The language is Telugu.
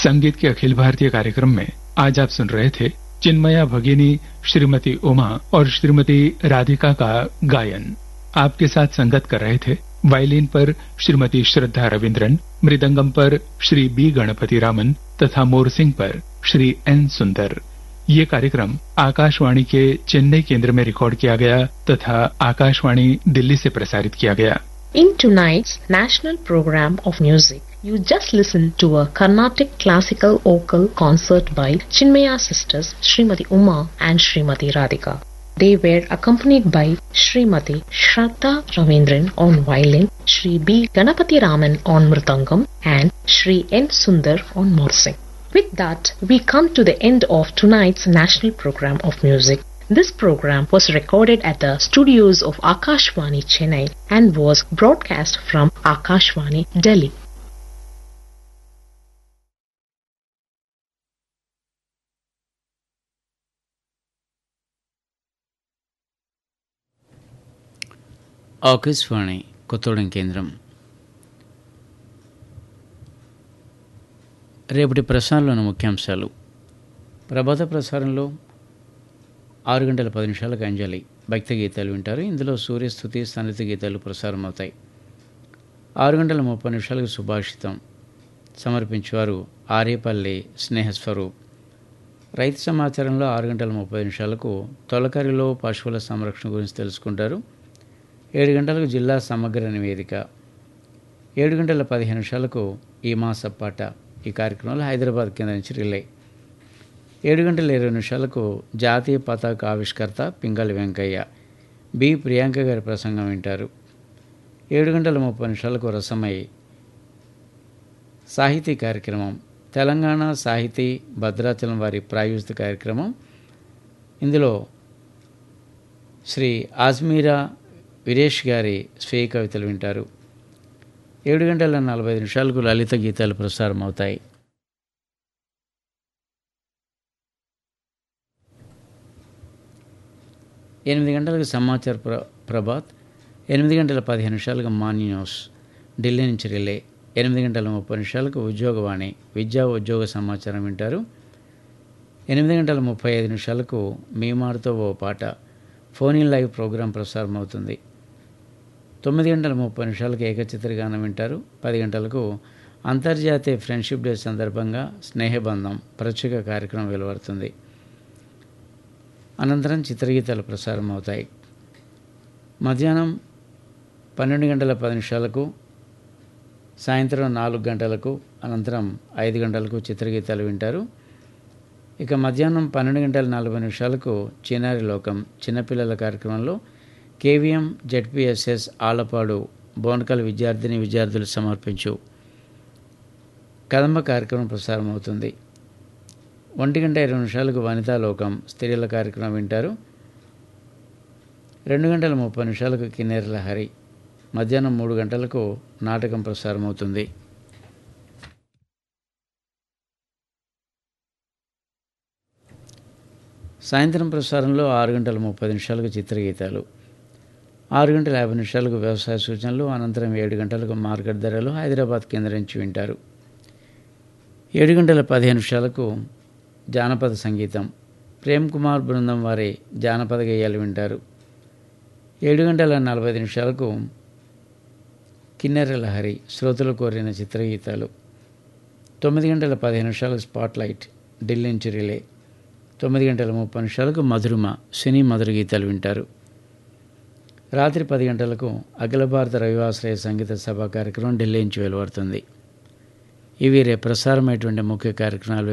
संगीत के अखिल भारतीय कार्यक्रम में आज आप सुन रहे थे चिन्मया भगिनी श्रीमती उमा और श्रीमती राधिका का गायन आपके साथ संगत कर रहे थे वायलिन पर श्रीमती श्रद्धा रविंद्रन मृदंगम पर श्री बी गणपति रामन तथा मोरसिंह पर श्री एन सुंदर ये कार्यक्रम आकाशवाणी के चेन्नई केंद्र में रिकॉर्ड किया गया तथा आकाशवाणी दिल्ली से प्रसारित किया गया In tonight's national program of music, you just listened to a Carnatic classical vocal concert by Chinmaya sisters Srimati Uma and Srimati Radhika. They were accompanied by Srimati Shraddha Ravindran on violin, Sri B. Ganapati Raman on mridangam, and Sri N. Sundar on morsing. With that, we come to the end of tonight's national program of music. This program was recorded at the studios of Akashvani Chennai and was broadcast from Akashvani Delhi. Akashvani Kothagudem కేంద్రం రేపటి ప్రసారంలోని ముఖ్యాంశాలు ప్రభాత ప్రసారంలో ఆరు గంటల పది నిమిషాలకు అంజలి భక్తి గీతాలు వింటారు ఇందులో సూర్యస్థుతి సన్నిధి గీతాలు ప్రసారం అవుతాయి ఆరు గంటల ముప్పై నిమిషాలకు సుభాషితం సమర్పించేవారు ఆరేపల్లి స్నేహస్వరూప్ రైతు సమాచారంలో ఆరు గంటల ముప్పై నిమిషాలకు తొలకరిలో పశువుల సంరక్షణ గురించి తెలుసుకుంటారు ఏడు గంటలకు జిల్లా సమగ్ర నివేదిక ఏడు గంటల పదిహేను నిమిషాలకు ఈ మాస పాట ఈ కార్యక్రమంలో హైదరాబాద్ కేంద్రం నుంచి రిలే ఏడు గంటల ఇరవై నిమిషాలకు జాతీయ పతాక ఆవిష్కర్త పింగళి వెంకయ్య బి ప్రియాంక గారి ప్రసంగం వింటారు ఏడు గంటల ముప్పై నిమిషాలకు రసమై సాహితీ కార్యక్రమం తెలంగాణ సాహితీ భద్రాచలం వారి ప్రాయోజిత కార్యక్రమం ఇందులో శ్రీ ఆజ్మీరా వీరేష్ గారి స్వీయ కవితలు వింటారు ఏడు గంటల నలభై నిమిషాలకు లలిత గీతాలు ప్రసారం అవుతాయి ఎనిమిది గంటలకు సమాచార ప్ర ప్రభాత్ ఎనిమిది గంటల పదిహేను నిమిషాలకు మార్నింగ్ న్యూస్ ఢిల్లీ నుంచి రిలే ఎనిమిది గంటల ముప్పై నిమిషాలకు ఉద్యోగవాణి విద్యా ఉద్యోగ సమాచారం వింటారు ఎనిమిది గంటల ముప్పై ఐదు నిమిషాలకు మీ మాటతో ఓ పాట ఫోన్ ఇన్ లైవ్ ప్రోగ్రాం ప్రసారం అవుతుంది తొమ్మిది గంటల ముప్పై నిమిషాలకు ఏకచిత్రగానం వింటారు పది గంటలకు అంతర్జాతీయ ఫ్రెండ్షిప్ డే సందర్భంగా స్నేహబంధం ప్రత్యేక కార్యక్రమం వెలువడుతుంది అనంతరం చిత్రగీతాలు ప్రసారం అవుతాయి మధ్యాహ్నం పన్నెండు గంటల పది నిమిషాలకు సాయంత్రం నాలుగు గంటలకు అనంతరం ఐదు గంటలకు చిత్రగీతాలు వింటారు ఇక మధ్యాహ్నం పన్నెండు గంటల నలభై నిమిషాలకు చిన్నారి లోకం చిన్నపిల్లల కార్యక్రమంలో కేవీఎం జెడ్పిఎస్ఎస్ ఆలపాడు బోనకల్ విద్యార్థిని విద్యార్థులు సమర్పించు కదంబ కార్యక్రమం ప్రసారం అవుతుంది ఒంటి గంట ఇరవై నిమిషాలకు వనితా లోకం స్త్రీల కార్యక్రమం వింటారు రెండు గంటల ముప్పై నిమిషాలకు కిన్నెర లహరి మధ్యాహ్నం మూడు గంటలకు నాటకం ప్రసారం అవుతుంది సాయంత్రం ప్రసారంలో ఆరు గంటల ముప్పై నిమిషాలకు చిత్రగీతాలు ఆరు గంటల యాభై నిమిషాలకు వ్యవసాయ సూచనలు అనంతరం ఏడు గంటలకు మార్కెట్ ధరలు హైదరాబాద్ కేంద్రం నుంచి వింటారు ఏడు గంటల పదిహేను నిమిషాలకు జానపద సంగీతం ప్రేమ్ కుమార్ బృందం వారి జానపద గేయాలు వింటారు ఏడు గంటల నలభై నిమిషాలకు కిన్నెర లహరి శ్రోతలు కోరిన చిత్రగీతాలు తొమ్మిది గంటల పదిహేను నిమిషాలకు స్పాట్లైట్ ఢిల్లీ నుంచి రిలే తొమ్మిది గంటల ముప్పై నిమిషాలకు మధురిమ సినీ మధుర గీతాలు వింటారు రాత్రి పది గంటలకు అఖిల భారత రవివాశ్రయ సంగీత సభ కార్యక్రమం ఢిల్లీ నుంచి వెలువడుతుంది ఇవి రేపు ప్రసారమైనటువంటి ముఖ్య కార్యక్రమాలు